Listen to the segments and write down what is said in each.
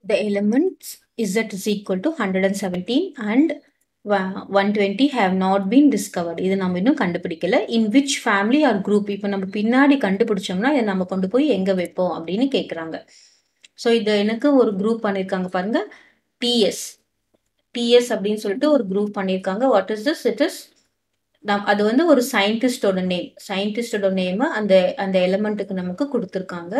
the elements z is equal to 117 and wa- 120 have not been discovered இது நம்ம இன்னும் கண்டுபிடிக்கல in which family or group இப்போ நம்ம பின்னாடி கண்டுபிடிச்சோம்னா இதை நம்ம கொண்டு போய் எங்க வைப்போம் அப்படின்னு கேக்குறாங்க ஸோ இது எனக்கு ஒரு குரூப் பண்ணியிருக்காங்க பாருங்க டிஎஸ் டிஎஸ் அப்படின்னு சொல்லிட்டு ஒரு குரூப் பண்ணியிருக்காங்க what is this it is நம் அது வந்து ஒரு சயின்டிஸ்டோட நேம் சயின்டிஸ்டோட நேம் அந்த அந்த எலிமெண்ட்டுக்கு நமக்கு கொடுத்துருக்காங்க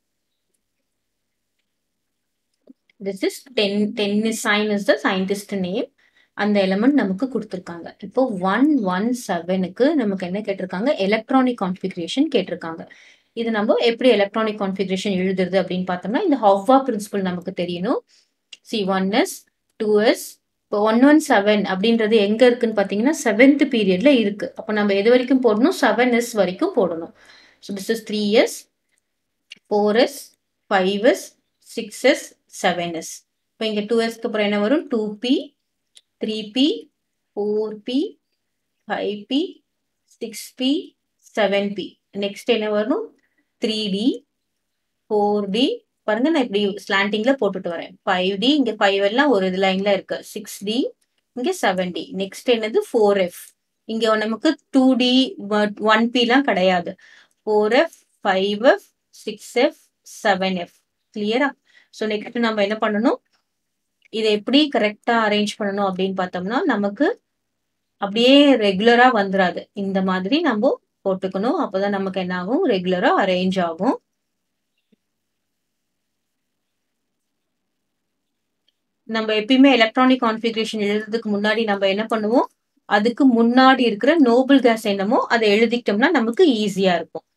this is ten tennessine is the scientist name அந்த எலிமெண்ட் நமக்கு கொடுத்துருக்காங்க இப்போ ஒன் ஒன் செவனுக்கு நமக்கு என்ன கேட்டிருக்காங்க எலக்ட்ரானிக் கான்ஃபிகரேஷன் கேட்டிருக்காங்க இது நம்ம எப்படி எலக்ட்ரானிக் கான்ஃபிகரேஷன் எழுதுறது அப்படின்னு பார்த்தோம்னா இந்த ஹவ்வா பிரின்சிபல் நமக்கு தெரியணும் see one s two s இப்போ ஒன் ஒன் செவன் அப்படின்றது எங்க இருக்குன்னு பார்த்தீங்கன்னா செவன்த் பீரியட்ல இருக்கு அப்போ நம்ம எது வரைக்கும் போடணும் செவன் எஸ் வரைக்கும் போடணும் so this is three s four s five s six s seven s இப்போ இங்கே டூ எஸ்க்கு அப்புறம் என்ன வரும் two p three p four p five p six p seven p next என்ன வரும் த்ரீ டி ஃபோர் டி பாருங்க நான் இப்படி ஸ்லாண்டிங்ல போட்டுட்டு வரேன் ஃபைவ் டி இங்க ஃபைவ் எல்லாம் ஒரு இது லைன்ல இருக்கு சிக்ஸ் டி இங்க செவன் டி நெக்ஸ்ட் என்னது ஃபோர் எஃப் இங்க நமக்கு டூ டி ஒன் பி எல்லாம் கிடையாது four f five f six f seven f கிளியரா ஸோ நெக்ஸ்ட் நம்ம என்ன பண்ணணும் இதை எப்படி கரெக்டா அரேஞ்ச் பண்ணணும் அப்படின்னு பார்த்தோம்னா நமக்கு அப்படியே ரெகுலரா வந்துடாது இந்த மாதிரி நம்ம போட்டுக்கணும் அப்போதான் நமக்கு என்ன ஆகும் ரெகுலரா அரேஞ்ச் ஆகும் நம்ம எப்பயுமே எலக்ட்ரானிக் கான்ஃபிகரேஷன் எழுதுறதுக்கு முன்னாடி நம்ம என்ன பண்ணுவோம் அதுக்கு முன்னாடி இருக்கிற நோபல் கேஸ் என்னமோ அதை எழுதிக்கிட்டோம்னா நமக்கு ஈஸியா இருக்கும்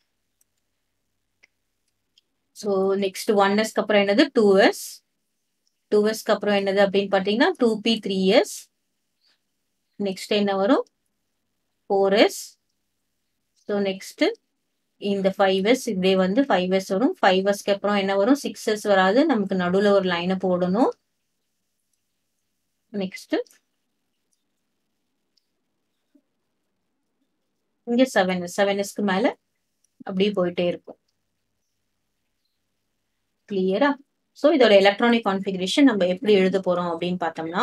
ஸோ நெக்ஸ்ட் ஒன் எஸ்க்கு அப்புறம் என்னது டூ எஸ் டூ எஸ்க்கு அப்புறம் என்னது அப்படின்னு பார்த்தீங்கன்னா two p three s next என்ன வரும் ஃபோர் எஸ் ஸோ நெக்ஸ்ட் இந்த ஃபைவ் எஸ் இப்படியே வந்து ஃபைவ் எஸ் வரும் ஃபைவ் எஸ்க்கு அப்புறம் என்ன வரும் சிக்ஸ் எஸ் வராது நமக்கு நடுவில் ஒரு லைனை போடணும் நெக்ஸ்ட் இங்க செவன் செவன் எஸ்க்கு மேல அப்படியே போயிட்டே இருக்கும் கிளியரா ஸோ இதோட எலக்ட்ரானிக் கான்ஃபிகரேஷன் நம்ம எப்படி எழுத போறோம் அப்படின்னு பார்த்தோம்னா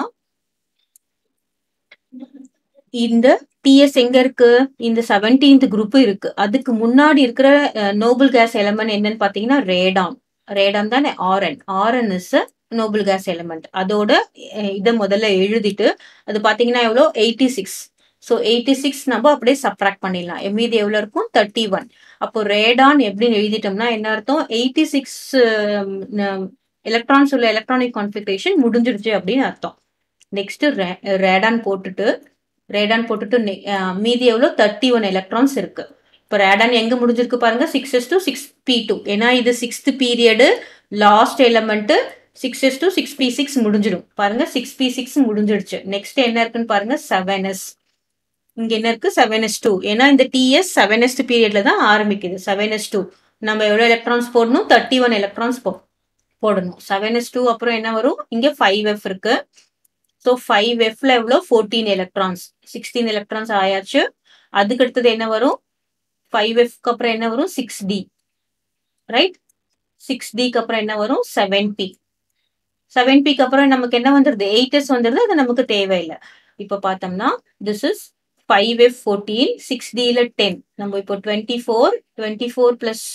இந்த டிஎஸ் எங்க இருக்கு இந்த செவன்டீன்த் குரூப் இருக்கு அதுக்கு முன்னாடி இருக்கிற நோபல் கேஸ் எலமெண்ட் என்னன்னு பாத்தீங்கன்னா ரேடான் ரேடான் தானே RN RN is noble gas element அதோட இதை முதல்ல எழுதிட்டு அது பாத்தீங்கன்னா எவ்வளோ eighty six so eighty six நம்ம அப்படியே சப்ராக்ட் பண்ணிடலாம் மீதி எவ்வளோ இருக்கும் தேர்ட்டி ஒன் அப்போ ரேடான் எப்படின்னு எழுதிட்டோம்னா என்ன அர்த்தம் எயிட்டி சிக்ஸ் எலக்ட்ரான்ஸ் உள்ள எலக்ட்ரானிக் கான்ஃபிகரேஷன் முடிஞ்சிருச்சு அப்படின்னு அர்த்தம் நெக்ஸ்ட் ரேடான் போட்டுட்டு ரேடான் போட்டுட்டு மீதி எவ்வளோ தேர்ட்டி ஒன் எலக்ட்ரான்ஸ் இருக்கு இப்போ ரேடான் எங்க முடிஞ்சிருக்கு பாருங்க six s two six p two ஏன்னா இது sixth period last element six s two six p six முடிஞ்சிடும் பாருங்க சிக்ஸ் பி சிக்ஸ் முடிஞ்சிடுச்சு நெக்ஸ்ட் என்ன இருக்குன்னு பாருங்க செவன் எஸ் இங்க என்ன இருக்கு செவன் எஸ் டூ ஏன்னா இந்த டிஎஸ் செவன் எஸ்ட் பீரியட்ல தான் ஆரம்பிக்குது செவன் எஸ் டூ நம்ம எவ்வளோ எலக்ட்ரான்ஸ் போடணும் தேர்ட்டி ஒன் எலக்ட்ரான்ஸ் போ போடணும் செவன் எஸ் டூ அப்புறம் என்ன வரும் இங்க ஃபைவ் எஃப் இருக்கு ஸோ ஃபைவ் எஃப்ல எவ்வளோ ஃபோர்டீன் எலக்ட்ரான்ஸ் சிக்ஸ்டீன் எலக்ட்ரான்ஸ் ஆயாச்சு அதுக்கு அடுத்தது என்ன வரும் ஃபைவ் எஃப்க்கு அப்புறம் என்ன வரும் சிக்ஸ் டி ரைட் சிக்ஸ் டிக்கு அப்புறம் என்ன வரும் செவன் பி செவன் பிக்கு அப்புறம் நமக்கு என்ன வந்துருது எயிட் எஸ் வந்துருது அது நமக்கு தேவையில்லை இப்போ பார்த்தோம்னா this is five f fourteen six டியில் டென் நம்ம இப்போ twenty four twenty four plus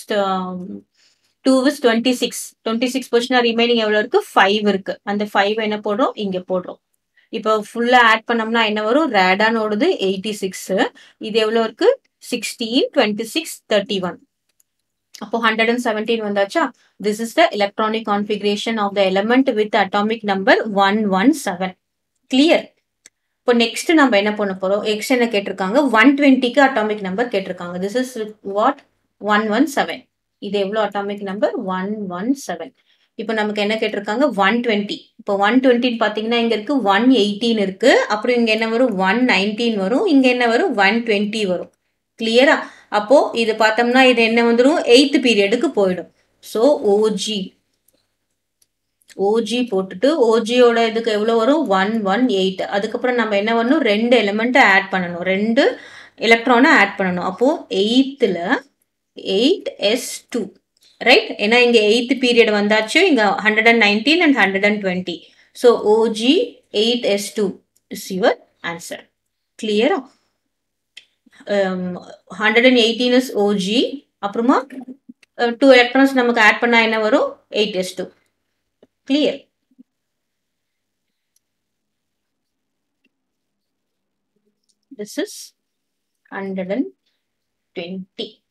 two is twenty six twenty six பொசிஷனா ரிமைனிங் எவ்வளோ இருக்கு ஃபைவ் இருக்கு அந்த ஃபைவ் என்ன போடுறோம் இங்கே போடுறோம் இப்போ ஃபுல்லா ஆட் பண்ணோம்னா என்ன வரும் ரேடானோடது எயிட்டி சிக்ஸ் இது எவ்வளோ இருக்கு sixteen twenty six thirty one அப்போ ஹண்ட்ரட் அண்ட் செவன்டீன் வந்தாச்சா this is the electronic configuration of the element with atomic number one one seven clear இப்போ நெக்ஸ்ட் நம்ம என்ன பண்ண போறோம் எக்ஸ் என்ன கேட்டிருக்காங்க ஒன் டுவெண்ட்டிக்கு அட்டாமிக் நம்பர் கேட்டிருக்காங்க this is what one one seven இது எவ்வளோ atomic number one one seven இப்போ நமக்கு என்ன கேட்டிருக்காங்க ஒன் டுவெண்ட்டி இப்போ ஒன் டுவெண்ட்டின்னு பார்த்தீங்கன்னா இங்கே இருக்கு ஒன் எயிட்டீன் இருக்கு அப்புறம் இங்கே என்ன வரும் ஒன் நைன்டீன் வரும் இங்கே என்ன வரும் ஒன் டுவெண்ட்டி வரும் கிளியரா அப்போ இது பார்த்தோம்னா இது என்ன வந்துடும் எயித்து பீரியடுக்கு போயிடும் ஸோ ஓஜி ஓஜி போட்டுட்டு ஓஜியோட இதுக்கு எவ்வளோ வரும் ஒன் ஒன் எயிட் அதுக்கப்புறம் நம்ம என்ன பண்ணணும் ரெண்டு எலிமெண்ட்டை ஆட் பண்ணணும் ரெண்டு எலக்ட்ரானை ஆட் பண்ணணும் அப்போ எயித்தில் எயிட் எஸ் டூ ரைட் ஏன்னா இங்க எயித் பீரியட் வந்தாச்சு இங்க hundred and nineteen and hundred and twenty so Og eight s two is your answer கிளியரா hundred and eighteen is Og அப்புறமா டூ எலக்ட்ரான்ஸ் நமக்கு ஆட் பண்ணா என்ன வரும் eight s two clear this is 120